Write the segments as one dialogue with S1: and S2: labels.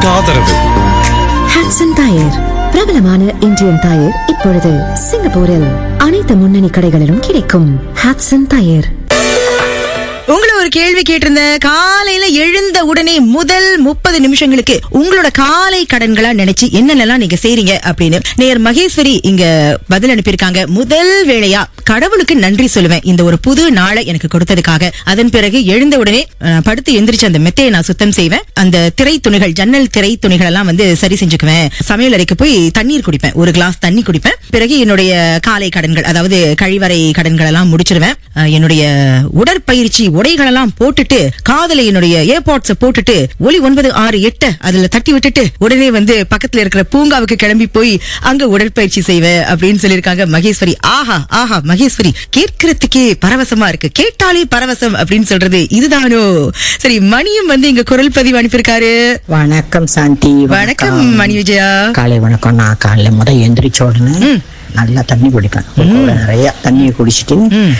S1: ஆதரவு
S2: ஹாட்சன் டயர் பிரபலமான Indian tyre இப்பொழுது சிங்கப்பூரில் அனைத்து முன்னணி கடைகளிலும் கிடைக்கும் ஹாட்சன் டயர்
S3: உங்களை ஒரு கேள்வி கேட்டிருந்த காலையில எழுந்த உடனே முதல் முப்பது நிமிஷங்களுக்கு உங்களோட காலை கடன்களா நினைச்சு என்னென்னலாம் நீங்க செய்றீங்க அப்படின்னு நேர் மகேஸ்வரி இங்க பதில் அனுப்பியிருக்காங்க முதல் வேளையா கடவுளுக்கு நன்றி சொல்லுவேன் இந்த ஒரு புது நாளை எனக்கு கொடுத்ததுக்காக அதன் பிறகு எழுந்த உடனே அஹ், படுத்து எந்திரிச்சு அந்த மெத்தையை நான் சுத்தம் செய்வேன் அந்த திரை துணிகள் ஜன்னல் திரை துணிகள் எல்லாம் வந்து சரி செஞ்சுக்குவேன் சமையல் அறைக்கு போய் தண்ணீர் குடிப்பேன் ஒரு கிளாஸ் தண்ணி குடிப்பேன் பிறகு என்னுடைய காலை கடன்கள் அதாவது கழிவறை கடன்கள் எல்லாம் முடிச்சிருவேன் அஹ், என்னுடைய உடற்பயிற்சி உடைகள் எல்லாம் போட்டுட்டு காதல என்னுடைய ஏர்பாட்ஸ போட்டுட்டு ஒலி ஒன்பது ஆறு எட்டு அதுல தட்டி விட்டுட்டு உடனே வந்து பக்கத்துல இருக்கிற பூங்காவுக்கு கிளம்பி போய் அங்க உடற்பயிற்சி செய்வேன் அப்படின்னு சொல்லியிருக்காங்க மகேஸ்வரி ஆஹா ஆஹா மகேஸ்வரி கேட்கறதுக்கே பரவசமா இருக்கு கேட்டாலே பரவசம் அப்படின்னு சொல்றது இதுதானோ சரி மணியும் வந்து இங்க குரல் பதிவு அனுப்பியிருக்காரு
S4: வணக்கம் சாந்தி
S3: வணக்கம் மணி விஜயா
S4: காலை வணக்கம் நான் காலையில முத எந்திரிச்ச உடனே நல்லா தண்ணி குடிப்பேன் ஒரு குடம் நிறைய தண்ணியை குடிச்சிட்டு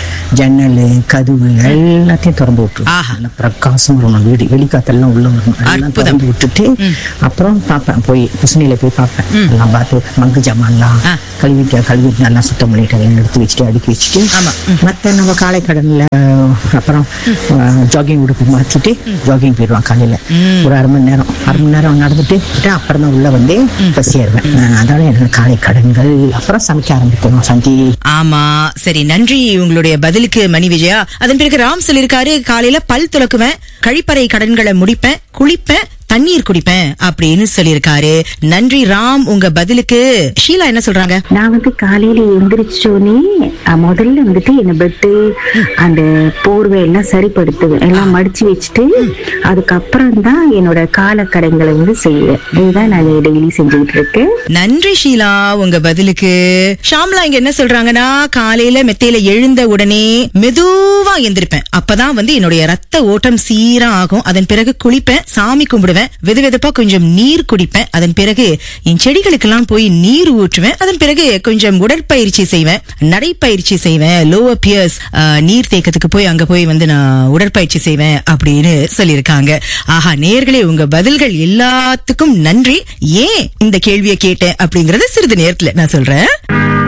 S4: ஜன்னல் கதவு எல்லாத்தையும் திறந்து விட்டுருவேன்
S3: ஆஹா.
S4: நல்லா பிரகாசம் வரணும் வீடு வெளிக்காத்தெல்லாம் உள்ள வரணும் எல்லாம்
S3: அற்புதம்.
S4: திறந்து விட்டுட்டு அப்புறம் பார்ப்பேன் போய் குசினியில போய் பார்ப்பேன் எல்லாம் பார்த்து மங்கு ஜாமான்லாம்
S3: ஆ.
S4: கழுவிட்டு கழுவிட்டு நல்லா சுத்தம் பண்ணிட்டு எல்லாம் எடுத்து வச்சுட்டு அடுக்கி வச்சுட்டு
S3: ஆமா.
S4: மத்த நம்ம காலை கடன்ல அப்புறம் ஜாகிங் உடுப்பு மாத்திட்டு ஜாகிங் போயிடுவான் காலையில ஒரு அரை மணி நேரம் அரை மணி நேரம் நடந்துட்டு விட்டு அப்புறம் தான் உள்ள வந்து பஸ் ஏறுவேன் அஹ் அதான் என்னோட காலை கடன்கள் அப்புறம் சமைக்க ஆரம்பிக்கணும் சந்தி
S3: ஆமா சரி நன்றி உங்களுடைய பதிலுக்கு மணி விஜயா அதன் பிறகு ராம் சொல்லிருக்காரு காலையில பல் துலக்குவேன் கழிப்பறை கடன்களை முடிப்பேன் குளிப்பேன் தண்ணீர் குடிப்பேன் அப்படின்னு சொல்லியிருக்காரு நன்றி ராம் உங்க பதிலுக்கு ஷீலா என்ன சொல்றாங்க
S5: நான் வந்து காலையில எந்திரிச்சோடனே அஹ், முதல்ல வந்துட்டு என்ன பெட்டு அந்த போர்வை எல்லாம் சரிப்படுத்துவேன் எல்லாம் மடிச்சு வச்சுட்டு அதுக்கப்புறம் தான் என்னோட காலக்கடன்களை வந்து செய்வேன் இதுதான் நான் டெய்லி செஞ்சுக்கிட்டு இருக்கேன்
S3: நன்றி ஷீலா உங்க பதிலுக்கு ஷாம்லா இங்க என்ன சொல்றாங்கன்னா காலையில மெத்தையில எழுந்த உடனே மெதுவா எந்திருப்பேன் அப்பதான் வந்து என்னுடைய ரத்த ஓட்டம் சீரா ஆகும் அதன் பிறகு குளிப்பேன் சாமி கும்பிடுவேன் வெது வெதுப்பா கொஞ்சம் நீர் குடிப்பேன் அதன் பிறகு என் செடிகளுக்கெல்லாம் போய் நீர் ஊற்றுவேன் அதன் பிறகு கொஞ்சம் உடற்பயிற்சி செய்வேன் நடைப்பயிற்சி செய்வேன் லோவர் பியர்ஸ் நீர் தேக்கத்துக்கு போய் அங்க போய் வந்து நான் உடற்பயிற்சி செய்வேன் அப்படின்னு சொல்லியிருக்காங்க ஆஹா நேர்களே உங்க பதில்கள் எல்லாத்துக்கும் நன்றி ஏன் இந்த கேள்வியை கேட்டேன் அப்படிங்கறத சிறிது நேரத்துல நான் சொல்றேன்